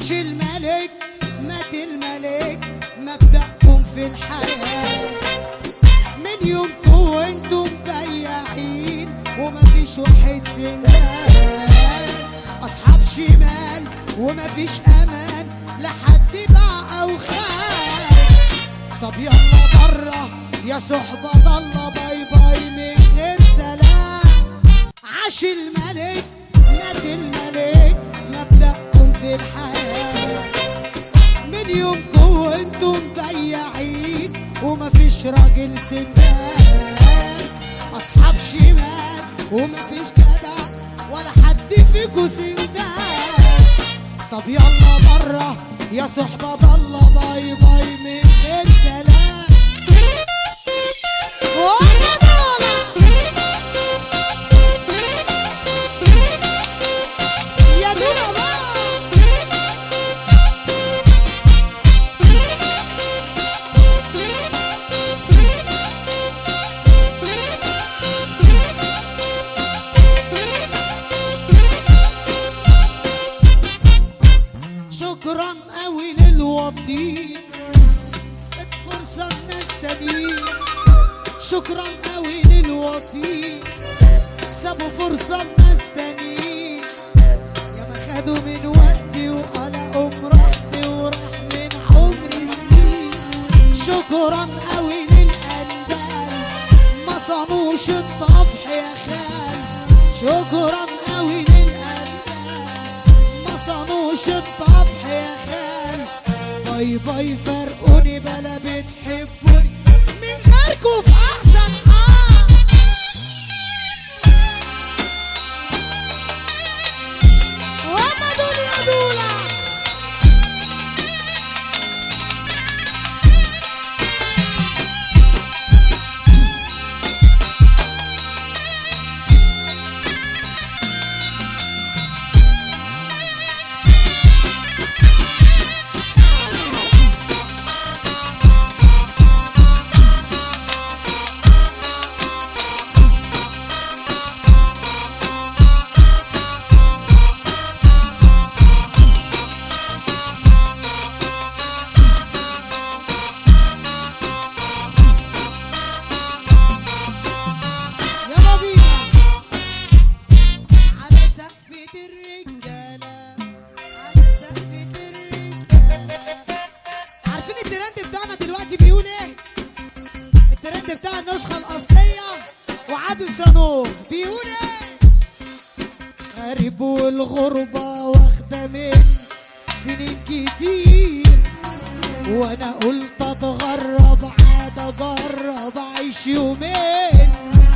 عاش الملك مات الملك مبدأكم في الحياة من يومكم وانتم بياعين ومفيش واحد سندان اصحاب شمال ومفيش امان لحد باع او خان طب يلا بره يا صحبة ضلة باي باي من غير سلام عاش الملك مات الملك مبدأكم في الحياة من يومكم وانتم بياعين ومفيش راجل سندان اصحاب شمال ومفيش جدع ولا حد فيكو سندان طب يلا بره يا صحبة ضلة باي باي من غير سلام وأنا ضالة. يا دولا بقى شكرا قوي للوطين ادت فرصة الناس تانيين شكرا قوي للوطين سابوا فرصة الناس تانيين يا ما خدوا من وقتي وقلقوا مرضي وراح من عمري سنين شكرا قوي للقلبان ما صانوش الطفح يا خال شكرا قوي للقلبان ما صانوش الطفح يا خال باي باي فرقوني بلا بتحبوني من غيركوا في احسن حال وما دول يا دولا يلا بينا على سقفة الرجالة على سقفة الرجالة عارفين الترند بتاعنا دلوقتي بيقول ايه؟ الترند بتاع النسخة الأصلية وعادل صنوع بيقول ايه؟ غريب والغربة واخدة من سنين كتير وانا قلت اتغرب عاد اجرب اعيش يومين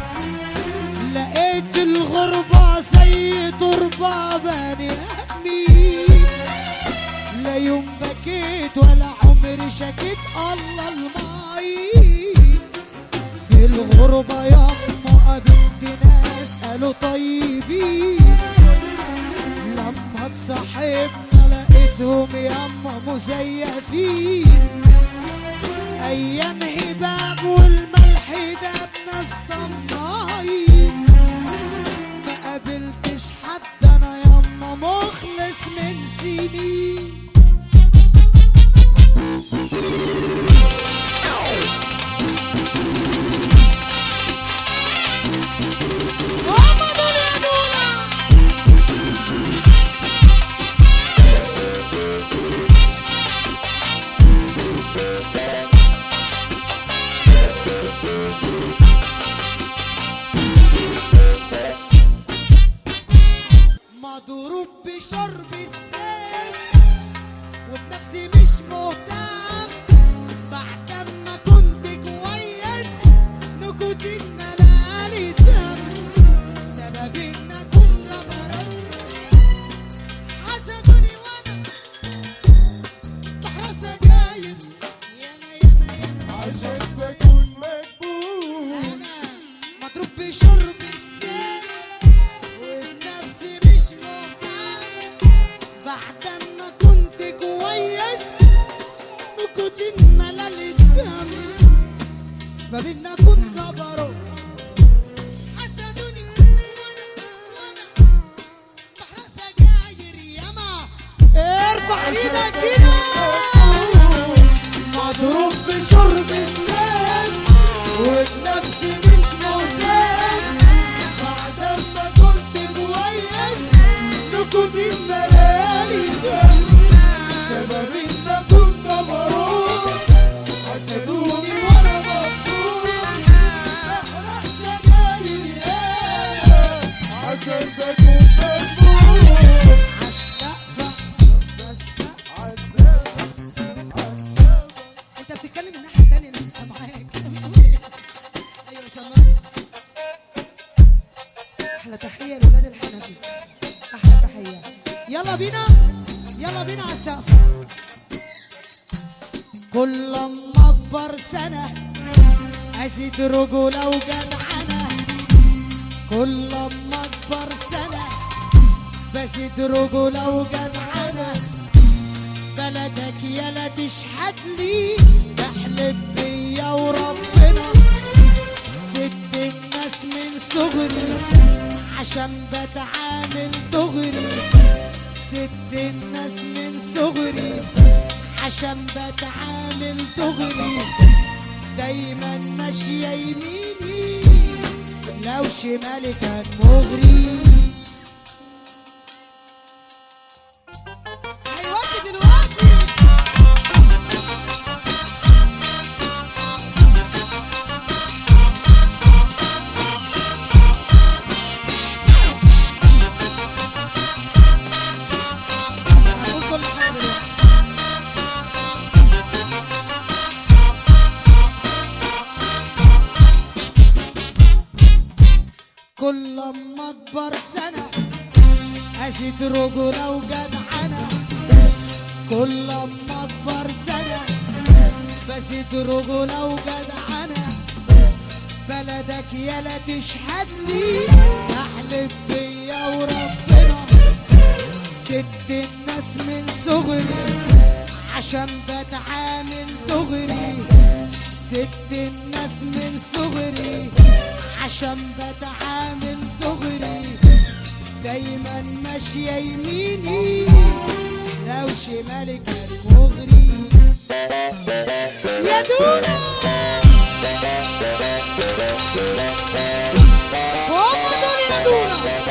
لقيت الغربة زي تربة بني ادمين لا يوم بكيت ولا عمري شكيت الله المعين في الغربة ياما قابلت ناس قالوا طيبين لما اتصاحبنا لقيتهم ياما مزيفين ايام هباب والملح ده بناس طماعين ما قابلتش حد انا ياما مخلص من سنين هما دول يا دولا مضروب بشرب السيف وبنفسي مش مهتم بعد ما كنت كويس نكوتين ملالي دم سبب ان اكون جبروت حسدوني وانا بحر سجاير ياما ياما ياما عشان بكون مقبول انا مضروب بشرب السيف ونفسي مش مهتم بعد ما كنت كويس نكوتين ملل الدم سبب ان اكون جبروت حسدوني وانا وانا بحر سجاير ياما ارفع ايدك كده مضروب في شرب السام وبنفسي مش مهتم بعد ما كنت كويس نكوتين ملالي دم سبب ان كنت مروح حسدوني وانا مبسوط احرق سجاير يا عشان بكون مجبور عالسقفة عالسقفة عالسقف انت بتتكلم من الناحيه الثانيه انا لسه معاك ايوه سامعني احلى تحيه لولاد الحنفي احلى تحيه يلا بينا يلا بينا على السقف كل ما اكبر سنه ازيد رجوله وجدعنه كل ما اكبر سنه بزيد رجوله وجدعنه بلدك يلا تشحت لي بحلف بيا وربنا ست الناس من صغري عشان بتعامل دغري ست الناس من صغري عشان بتعامل دغري دايما ماشية يميني لو شمالي كان مغري ايوه دلوقتي هقول كل حاجة دلوقتي. كل ما اكبر سنه ازيد رجوله وجدعنه كل ما اكبر سنه بزيد رجوله وجدعنه بلدك يلا تشهد لي احلف بيا وربنا ست الناس من صغري عشان بتعامل دغري ست الناس من صغري عشان بتعامل دغري دايما ماشية يميني لو شمالي كان مغري يا دولا هم دول يا دولا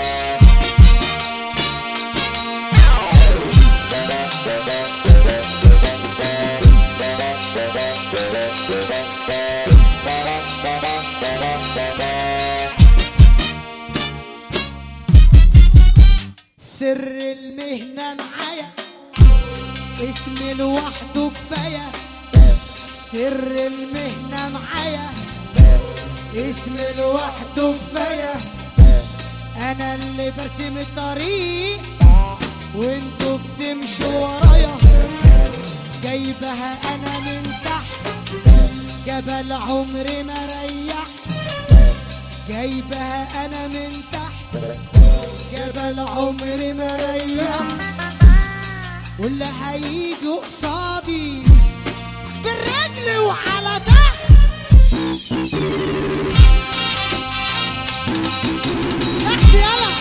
سر المهنة معايا اسمي لوحده كفاية سر المهنة معايا اسمي لوحده كفاية أنا اللي بسم الطريق وانتوا بتمشوا ورايا جايبها أنا من تحت جبل عمري ما ريح جايبها أنا من تحت جبل عمري ما ريح واللي هيجي قصادي بالرجل وعلى تحت تحت يلا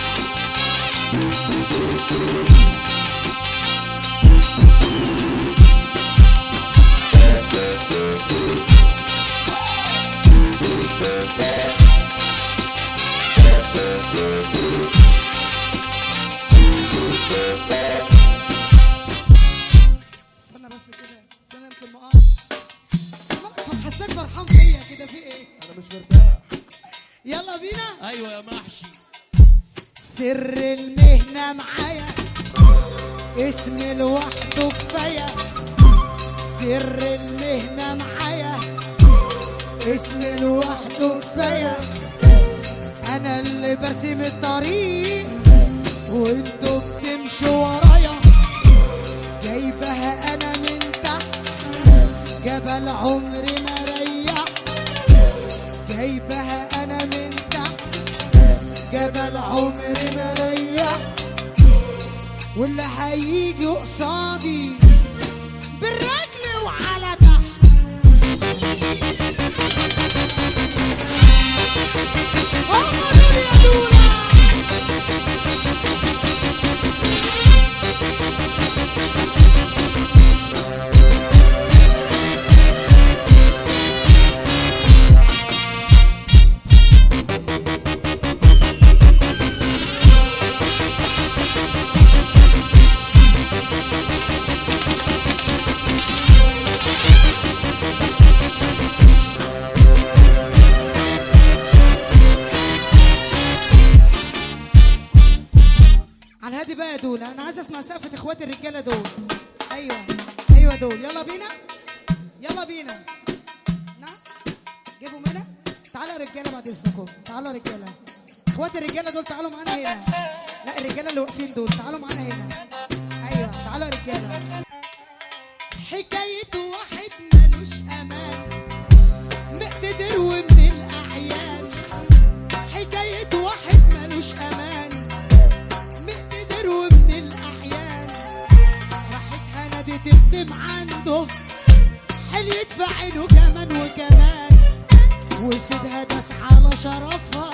استنى بس كده استنى يمكن ما اقعش طب حساك فرحان فيا كده في ايه انا مش مرتاح يلا بينا ايوه يا محشي سر المهنة معايا اسمي لوحده كفاية سر المهنة معايا اسمي لوحده كفاية أنا اللي بسيب الطريق وانتوا بتمشوا ورايا جايبها أنا من تحت جبل عمري ما ريح جايبها أنا من تحت جبل عمري ما ريح واللي هيجي قصادي بالرجل وعلى تحت هم دول يا دولا اسمها سقفة اخوات الرجالة دول ايوه ايوه دول يلا بينا يلا بينا نعم جيبوا منى تعالوا يا رجالة بعد اذنكم تعالوا يا رجالة اخوات الرجالة دول تعالوا معانا هنا لا الرجالة اللي واقفين دول تعالوا معانا هنا ايوه تعالوا يا رجالة حكاية واحد ملوش امان مقتدر ومن الاعيان حكاية واحد ملوش امان مقتدر ومن الاحيان راحت هندي تخدم عنده حليت في عينه كمان وكمان وسيدها داس على شرفها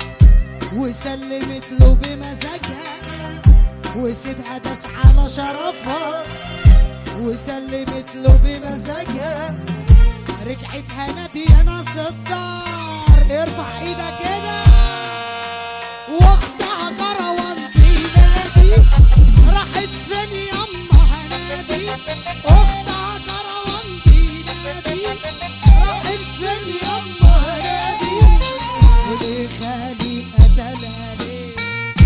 وسلمت له بمزاجها وسيدها داس على شرفها وسلمت له بمزاجها رجعت هنادي ناس الدار ارفع ايدك كده واختها كروان نادي راحت فين يما هنادي اختها كروان نادي راحت فين يما هنادي وليه خالي قتلها ليه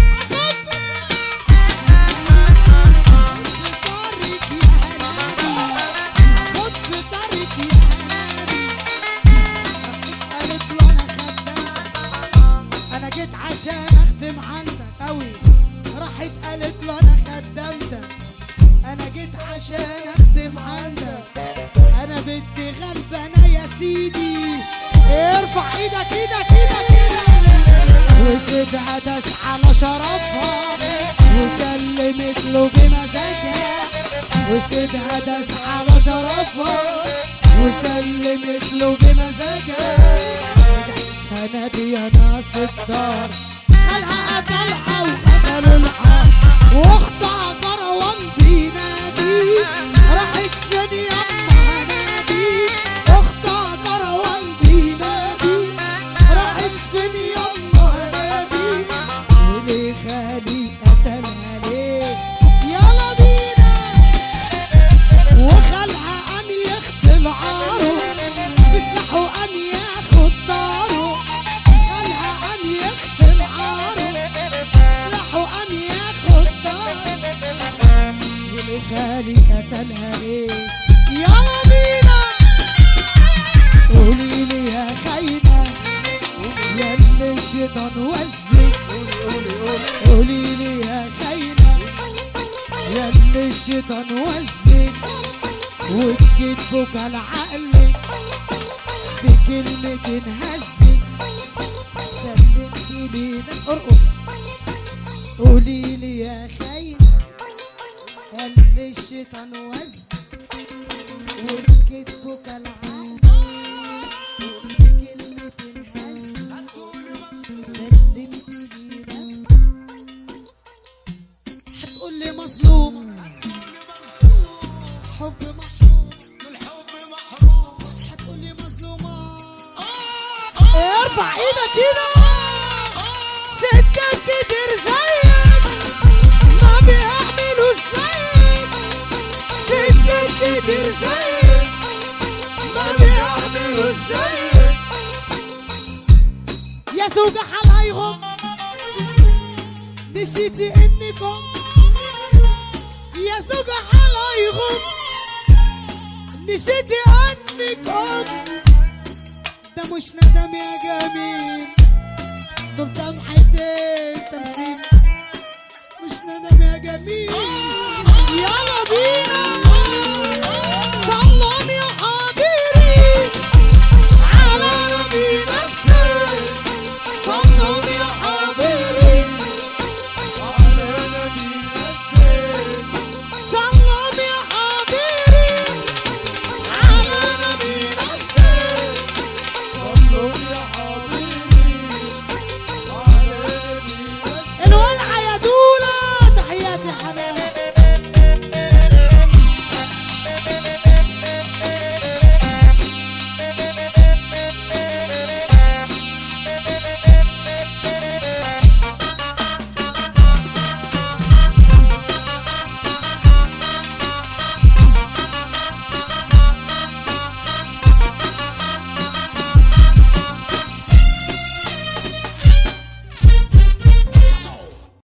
طارت يا هنادي خد في طارت يا هنادي قالت له انا خدامك انا جيت عشان اخدم عندك قوي راحت قالت له انا خدمتك انا جيت عشان اخدم عندك انا بنت غلبانه يا سيدي ارفع ايدك ايدك ايدك ايدك وسيبها داس على شرفها وسلمت له بمزاجها وسيبها داس على شرفها وسلمت له بمزاجها هنادي يا ناس الدار خلها قتلها وقتل العار واختها كروان بينادي راحت فين يما هنادي اختها كروان بينادي راحت فين يما هنادي وليه خالي قتلها ليه يلا بينا وخلها أن يغسل عاره يسلحوا أن ياخد داره خلها أن يغسل عاره يسلحوا أن ياخد داره واللي خالي قتلها ليه يلا بينا قولي لي يا خاينة يا اللي الشيطان وزك قولي لي يا خاينة يا اللي الشيطان وزك وبكتبك على عقلك بكلمة هزك سلمتي لي ارقص قولي لي يا خاينة يا اللي الشيطان وزك وبكتبك على عقلك بكلمة هزك سلمتي لي نفسك هتقول لي مظلومة حب محروم هتقول لي مظلومة ارفع ايدك كده ستات كتير زيك ما بيعملوا زيك ستات كتير زيك ما بيعملوا زيك يا زوجة حلايهم نسيتي اني كنت يا زوجة حلايهم نسيتي انك ام ده مش ندم يا جميل دول دمعتين تمثيل مش ندم يا جميل يلا